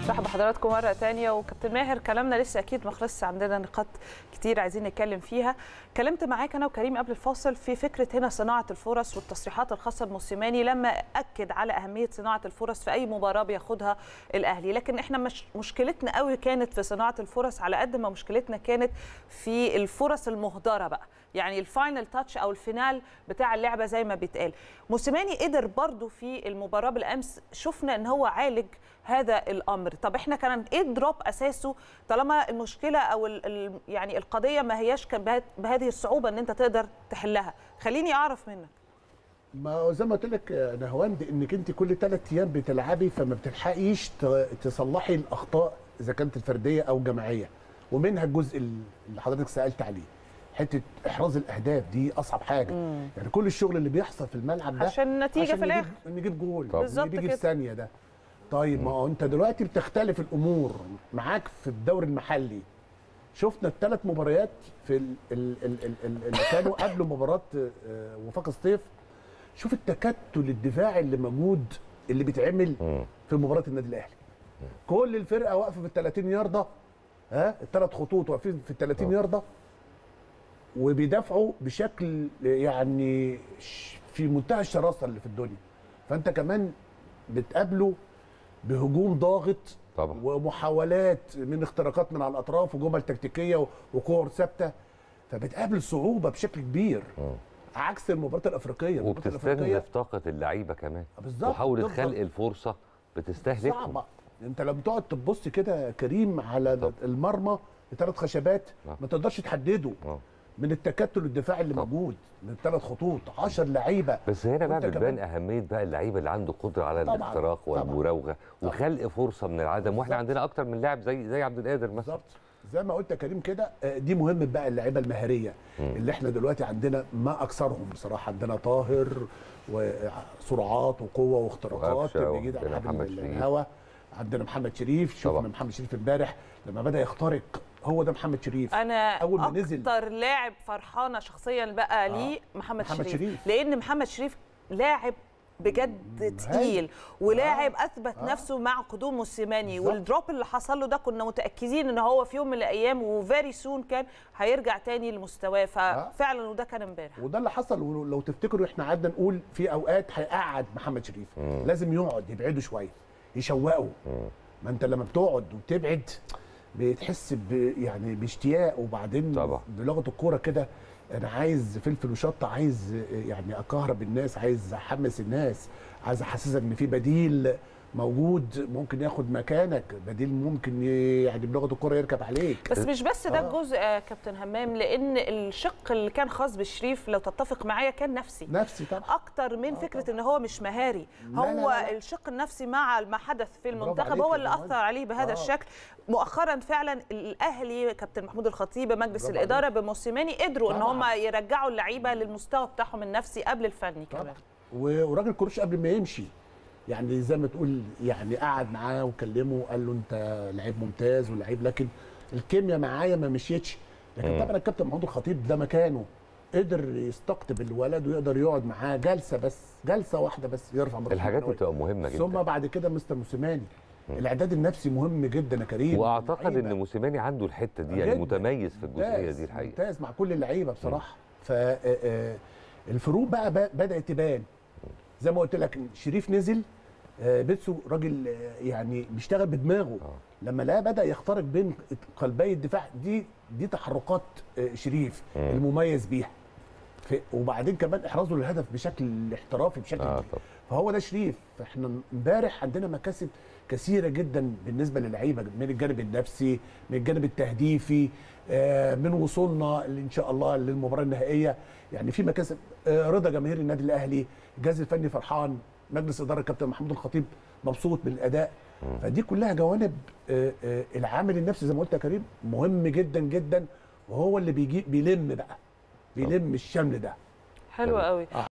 مرحبا بحضراتكم مرة تانية وكابتن ماهر كلامنا لسه أكيد ما خلصش عندنا نقاط كتير عايزين نتكلم فيها كلمت معاك أنا وكريم قبل الفاصل في فكرة هنا صناعة الفرص والتصريحات الخاصة بموسيماني لما أكد على أهمية صناعة الفرص في أي مباراة بياخدها الأهلي لكن إحنا مش مشكلتنا قوي كانت في صناعة الفرص على قد ما مشكلتنا كانت في الفرص المهدرة بقى يعني الفاينل تاتش او الفينال بتاع اللعبه زي ما بيتقال موسيماني قدر برضو في المباراه بالامس شفنا ان هو عالج هذا الامر طب احنا كان ايه الدروب اساسه طالما المشكله او ال ال يعني القضيه ما هياش بهذه الصعوبه ان انت تقدر تحلها خليني اعرف منك ما هو زي ما قلت لك يا نهواند انك انت كل ثلاث ايام بتلعبي فما بتلحقيش تصلحي الاخطاء اذا كانت الفرديه او الجماعيه ومنها الجزء اللي حضرتك سالت عليه حته احراز الاهداف دي اصعب حاجه مم. يعني كل الشغل اللي بيحصل في الملعب ده عشان النتيجه عشان في الاخر نجيب, نجيب جول بالظبط نيجي كده في ثانيه ده طيب ما هو انت دلوقتي بتختلف الامور معاك في الدوري المحلي شفنا الثلاث مباريات في ال ال ال ال ال اللي كانوا قبل مباراه وفاق سطيف شوف التكتل الدفاعي اللي موجود اللي بيتعمل في مباراه النادي الاهلي كل الفرقه واقفه في ال 30 يارده ها الثلاث خطوط واقفين في ال 30 يارده وبيدافعوا بشكل يعني في منتهى الشراسه اللي في الدنيا فانت كمان بتقابله بهجوم ضاغط طبعا ومحاولات من اختراقات من على الاطراف وجمل تكتيكيه وكور ثابته فبتقابل صعوبه بشكل كبير م. عكس المباريات الافريقيه وبتستنزف طاقه اللعيبه كمان بالظبط محاوله خلق الفرصه بتستهلكهم صعبه انت لما تقعد تبص كده كريم على طب. المرمى ثلاث خشبات ما تقدرش تحدده أوه. من التكتل الدفاعي اللي طب. موجود من الثلاث خطوط 10 لعيبه بس هنا بقى بتبان اهميه بقى اللعيبه اللي عنده قدره على طبعًا. الاختراق والمراوغه وخلق فرصه من العدم واحنا عندنا اكتر من لاعب زي زي عبد القادر مثلا بالظبط زي ما قلت يا كريم كده دي مهمه بقى اللعيبه المهاريه م. اللي احنا دلوقتي عندنا ما اكثرهم بصراحه عندنا طاهر وسرعات وقوه واختراقات بيجي على محمد الهوا عندنا محمد شريف شفنا محمد شريف امبارح لما بدا يخترق هو ده محمد شريف انا اول ما نزل اكتر لاعب فرحانه شخصيا بقى ليه آه. محمد, محمد شريف. شريف لان محمد شريف لاعب بجد تقيل ولاعب آه. اثبت آه. نفسه مع قدوم موسيماني والدروب اللي حصل له ده كنا متاكدين ان هو في يوم من الايام وفيري سون كان هيرجع تاني لمستواه ففعلا آه. وده كان امبارح وده اللي حصل ولو تفتكروا احنا قعدنا نقول في اوقات هيقعد محمد شريف مم. لازم يقعد يبعده شويه يشوقه ما انت لما بتقعد وتبعد بتحس ب يعني باشتياق وبعدين طبعا. بلغه الكوره كده انا عايز فلفل وشطه عايز يعني اكهرب الناس عايز احمس الناس عايز احسسك ان في بديل موجود ممكن ياخد مكانك بديل ممكن يعني بلغه الكوره يركب عليك بس مش بس ده الجزء آه. كابتن همام لان الشق اللي كان خاص بشريف لو تتفق معايا كان نفسي نفسي طبعا اكتر من آه فكره طبعا. ان هو مش مهاري لا هو لا لا لا. الشق النفسي مع ما حدث في المنتخب هو اللي اثر عليه بهذا آه. الشكل مؤخرا فعلا الاهلي كابتن محمود الخطيب مجلس الاداره بموسيماني قدروا طبعا. ان هم يرجعوا اللعيبه للمستوى بتاعهم النفسي قبل الفني طبعا. كمان وراجل كروش قبل ما يمشي يعني زي ما تقول يعني قعد معاه وكلمه وقال له انت لعيب ممتاز ولعيب لكن الكيمياء معايا ما مشيتش لكن طبعا الكابتن محمود الخطيب ده مكانه قدر يستقطب الولد ويقدر يقعد معاه جلسه بس جلسه واحده بس يرفع الحاجات دي بتبقى مهمه جدا ثم بعد كده مستر موسيماني الاعداد النفسي مهم جدا يا كريم واعتقد ان موسيماني عنده الحته دي يعني متميز في الجزئيه دي الحقيقه ممتاز مع كل اللعيبه بصراحه ف الفروق بقى بدات تبان زي ما قلت لك شريف نزل بيتسو راجل يعني بيشتغل بدماغه أوه. لما لا بدا يخترق بين قلبي الدفاع دي دي تحركات شريف مم. المميز بيها وبعدين كمان احرازه للهدف بشكل احترافي بشكل آه كبير فهو ده شريف فاحنا امبارح عندنا مكاسب كثيره جدا بالنسبه للعيبه من الجانب النفسي من الجانب التهديفي من وصولنا ان شاء الله للمباراه النهائيه يعني في مكاسب رضا جماهير النادي الاهلي الجهاز الفني فرحان مجلس اداره الكابتن محمود الخطيب مبسوط بالاداء فدي كلها جوانب العامل النفسي زي ما قلت يا كريم مهم جدا جدا وهو اللي بيجي بيلم بقى بيلم الشمل ده حلو قوي